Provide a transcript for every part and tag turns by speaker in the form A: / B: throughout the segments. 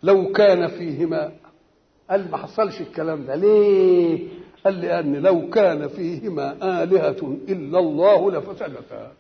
A: لو كان فيهما قال ما حصلش الكلام ده ليه قال لأن لو كان فيهما آلهة إلا الله لفسدتا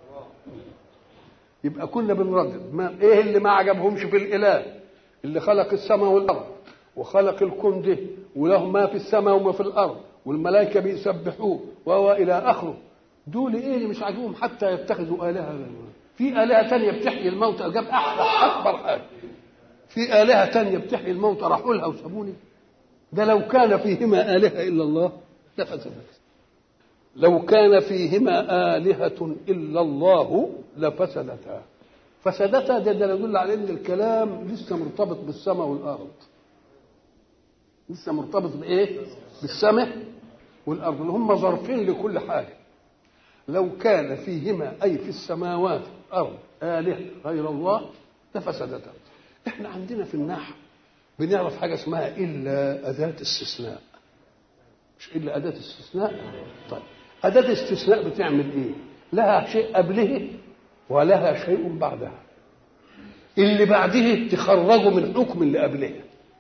A: يبقى كنا بنردد ما ايه اللي ما عجبهمش في الاله اللي خلق السماء والارض وخلق الكون ده وله ما في السماء وما في الارض والملائكه بيسبحوه وهو الى اخره دول ايه اللي مش عاجبهم حتى يتخذوا الهه في الهه تانية بتحيي الموتى جاب احلى اكبر حاجه في الهه تانية بتحيي الموتى راحوا لها وسابوني ده لو كان فيهما الهه الا الله لفسدت لو كان فيهما آلهة إلا الله لفسدتا فسدتا ده, ده يدل على ان الكلام لسه مرتبط بالسماء والارض لسه مرتبط بايه بالسماء والارض اللي هم ظرفين لكل حاجه لو كان فيهما اي في السماوات والارض الهه غير الله لفسدتا احنا عندنا في النحو بنعرف حاجه اسمها الا اداه استثناء مش الا اداه استثناء طيب اداه استثناء بتعمل ايه لها شيء قبله ولها شيء بعدها اللي بعده تخرجه من حكم اللي قبله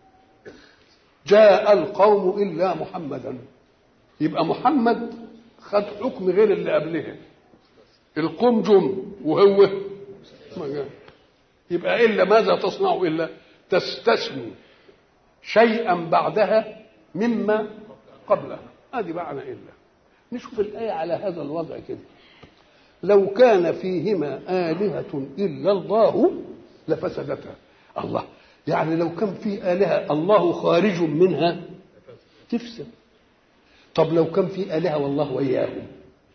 A: جاء القوم الا محمدا يبقى محمد خد حكم غير اللي قبله القوم جم وهو ما جاء يبقى الا ماذا تصنع الا تستثني شيئا بعدها مما قبلها هذه معنى الا نشوف الايه على هذا الوضع كده لو كان فيهما آلهة إلا الله لفسدتا الله يعني لو كان في آلهة الله خارج منها تفسد طب لو كان في آلهة والله وإياهم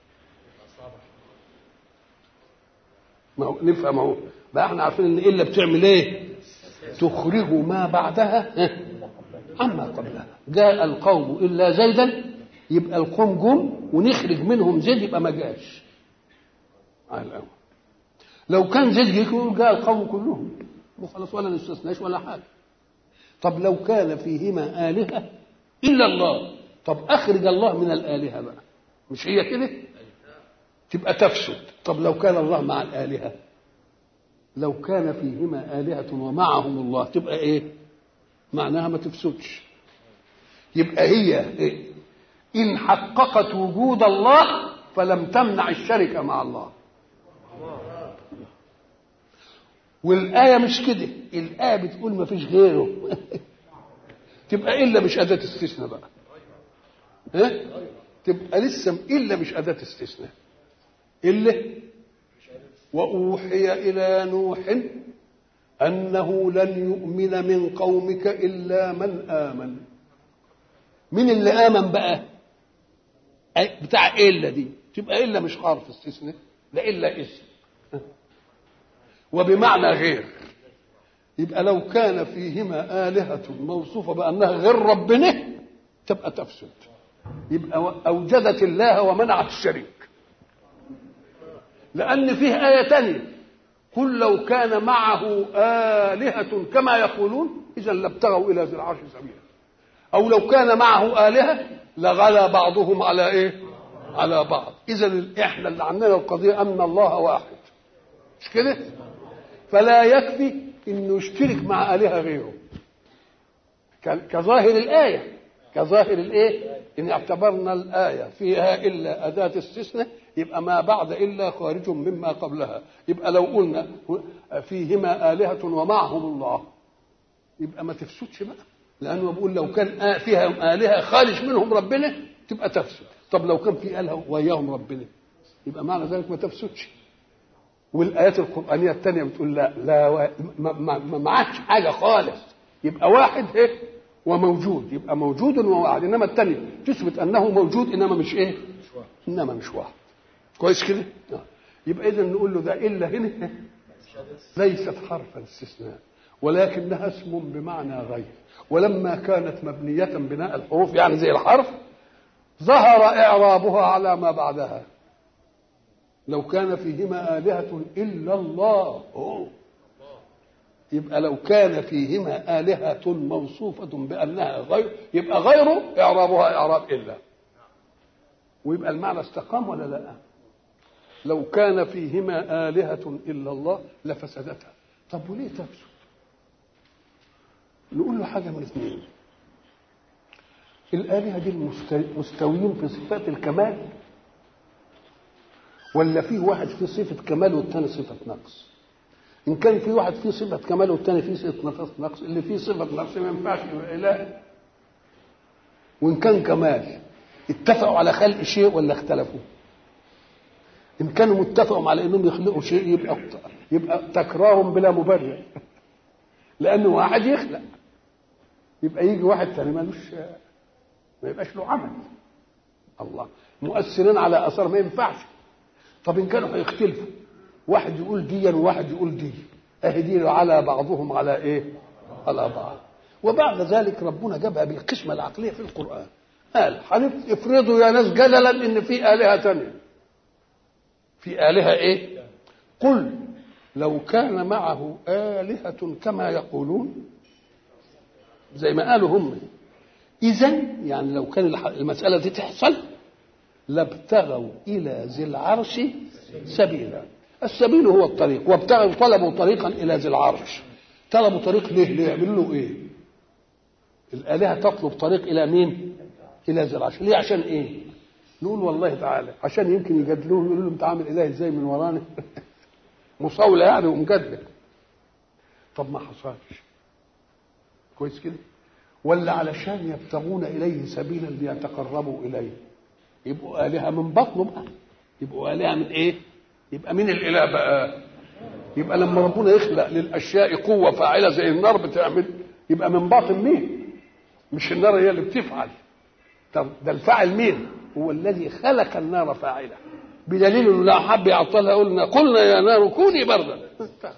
A: ما هو نفهم اهو بقى احنا عارفين ان الا بتعمل ايه تخرج ما بعدها عما قبلها جاء القوم الا زيدا يبقى القوم جم ونخرج منهم زيد يبقى ما جاش على الأول لو كان زيد يكون جاء القوم كلهم وخلاص ولا نستثناش ولا حاجة طب لو كان فيهما آلهة إلا الله طب أخرج الله من الآلهة بقى مش هي كده تبقى تفسد طب لو كان الله مع الآلهة لو كان فيهما آلهة ومعهم الله تبقى إيه معناها ما تفسدش يبقى هي إيه؟ إن حققت وجود الله فلم تمنع الشركة مع الله والآية مش كده الآية بتقول ما فيش غيره تبقى إلا مش أداة استثناء بقى ها؟ تبقى لسه إلا مش أداة استثناء إلا وأوحي إلى نوح أنه لن يؤمن من قومك إلا من آمن مين اللي آمن بقى بتاع إلا دي تبقى إلا مش حرف استثناء ده إلا اسم وبمعنى غير يبقى لو كان فيهما آلهة موصوفة بأنها غير ربنا تبقى تفسد يبقى أوجدت الله ومنعت الشريك لأن فيه آية تانية قل لو كان معه آلهة كما يقولون إذا لابتغوا إلى ذي العرش سبيلا أو لو كان معه آلهة لغلا بعضهم على إيه؟ على بعض إذا إحنا اللي عندنا القضية أن الله واحد مش كده؟ فلا يكفي انه يشترك مع الهه غيره كظاهر الايه كظاهر الايه ان اعتبرنا الايه فيها الا اداه استثناء يبقى ما بعد الا خارج مما قبلها يبقى لو قلنا فيهما الهه ومعهم الله يبقى ما تفسدش بقى لانه بيقول لو كان فيها الهه خارج منهم ربنا تبقى تفسد طب لو كان في الهه وياهم ربنا يبقى معنى ذلك ما تفسدش والايات القرانيه الثانيه بتقول لا لا ما, ما, ما معكش حاجه خالص يبقى واحد ايه وموجود يبقى موجود وواحد انما الثانيه تثبت انه موجود انما مش ايه انما مش واحد كويس كده يبقى اذا نقول له ده الا هنا ليست حرفا استثناء ولكنها اسم بمعنى غير ولما كانت مبنية بناء الحروف يعني زي الحرف ظهر إعرابها على ما بعدها لو كان فيهما آلهة إلا الله أوه. يبقى لو كان فيهما آلهة موصوفة بأنها غير يبقى غيره إعرابها إعراب إلا ويبقى المعنى استقام ولا لا لو كان فيهما آلهة إلا الله لفسدتها طب وليه تفسد نقول له حاجه من اثنين الآلهة دي المستويين في صفات الكمال ولا في واحد فيه صفة كمال والتاني صفة نقص إن كان في واحد فيه صفة كمال والتاني فيه صفة نقص اللي فيه صفة نقص ما ينفعش يبقى إله وإن كان كمال اتفقوا على خلق شيء ولا اختلفوا إن كانوا متفقوا على إنهم يخلقوا شيء يبقى يبقى تكراهم بلا مبرر لأنه واحد يخلق يبقى يجي واحد ثاني ملوش ما يبقاش له عمل الله مؤثرين على اثار ما ينفعش طب ان كانوا هيختلفوا واحد يقول دي وواحد يقول دي اهي دي على بعضهم على ايه على بعض وبعد ذلك ربنا جابها بالقسمه العقليه في القران قال افرضوا يا ناس جدلا ان في الهه ثانيه في الهه ايه قل لو كان معه الهه كما يقولون زي ما قالوا هم إذا يعني لو كان المسألة دي تحصل لابتغوا إلى ذي العرش سبيلا السبيل هو الطريق وابتغوا طلبوا طريقا إلى ذي العرش طلبوا طريق ليه ليه يعملوا له إيه الآلهة تطلب طريق إلى مين إلى ذي العرش ليه عشان إيه نقول والله تعالى عشان يمكن يجادلوه يقولوا له انت عامل اله ازاي من ورانا مصاوله يعني ومجادله طب ما حصلش كويس كده ولا علشان يبتغون اليه سبيلا ليتقربوا اليه يبقوا الهه من بطنه بقى يبقوا الهه من ايه يبقى مين الاله بقى يبقى لما ربنا يخلق للاشياء قوه فاعله زي النار بتعمل يبقى من باطن مين مش النار هي اللي بتفعل طب ده الفاعل مين هو الذي خلق النار فاعله بدليل انه لا حب يعطلها قلنا قلنا يا نار كوني بردا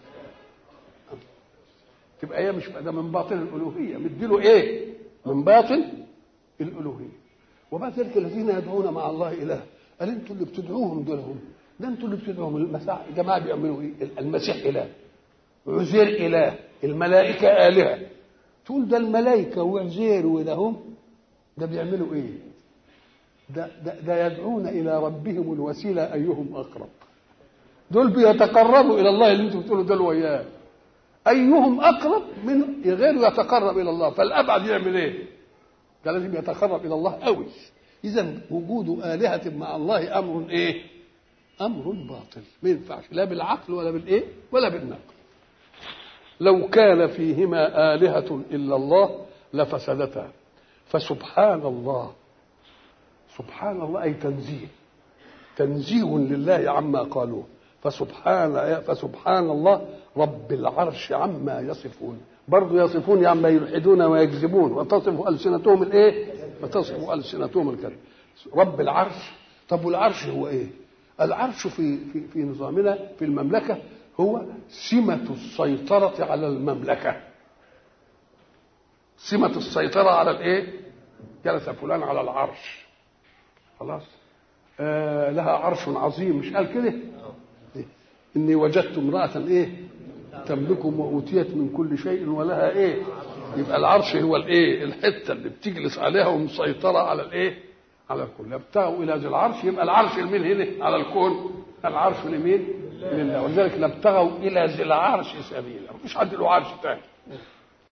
A: تبقى هي مش ده من باطن الالوهيه مديله ايه من باطن الالوهيه وبعد ذلك الذين يدعون مع الله اله قال انتوا اللي بتدعوهم دول هم ده انتوا اللي بتدعوهم المسيح جماعه بيعملوا ايه المسيح اله عزير اله الملائكه الهه تقول ده الملائكه وعزير وده هم ده بيعملوا ايه ده, ده, ده يدعون الى ربهم الوسيله ايهم اقرب دول بيتقربوا الى الله اللي انتوا بتقولوا دول وياه ايهم اقرب من غير يتقرب الى الله فالابعد يعمل ايه ده لازم يتقرب الى الله قوي اذا وجود الهه مع الله امر ايه امر باطل ما ينفعش لا بالعقل ولا بالايه ولا بالنقل لو كان فيهما الهه الا الله لفسدتا فسبحان الله سبحان الله اي تنزيه تنزيه لله عما قالوه فسبحان فسبحان الله رب العرش عما يصفون برضه يصفون عما يلحدون ويكذبون وتصف السنتهم الايه؟ وتصف السنتهم الكذب رب العرش طب والعرش هو ايه؟ العرش في في في نظامنا في المملكه هو سمة السيطرة على المملكة سمة السيطرة على الايه؟ جلس فلان على العرش خلاص آه لها عرش عظيم مش قال كده؟ اني وجدت امراه ايه تملكهم واوتيت من كل شيء ولها ايه يبقى العرش هو الايه الحته اللي بتجلس عليها ومسيطره على الايه على الكل يبتغوا الى ذي العرش يبقى العرش لمين هنا على الكون العرش لمين لله ولذلك لابتغوا الى ذي العرش سبيلا مفيش حد له عرش تاني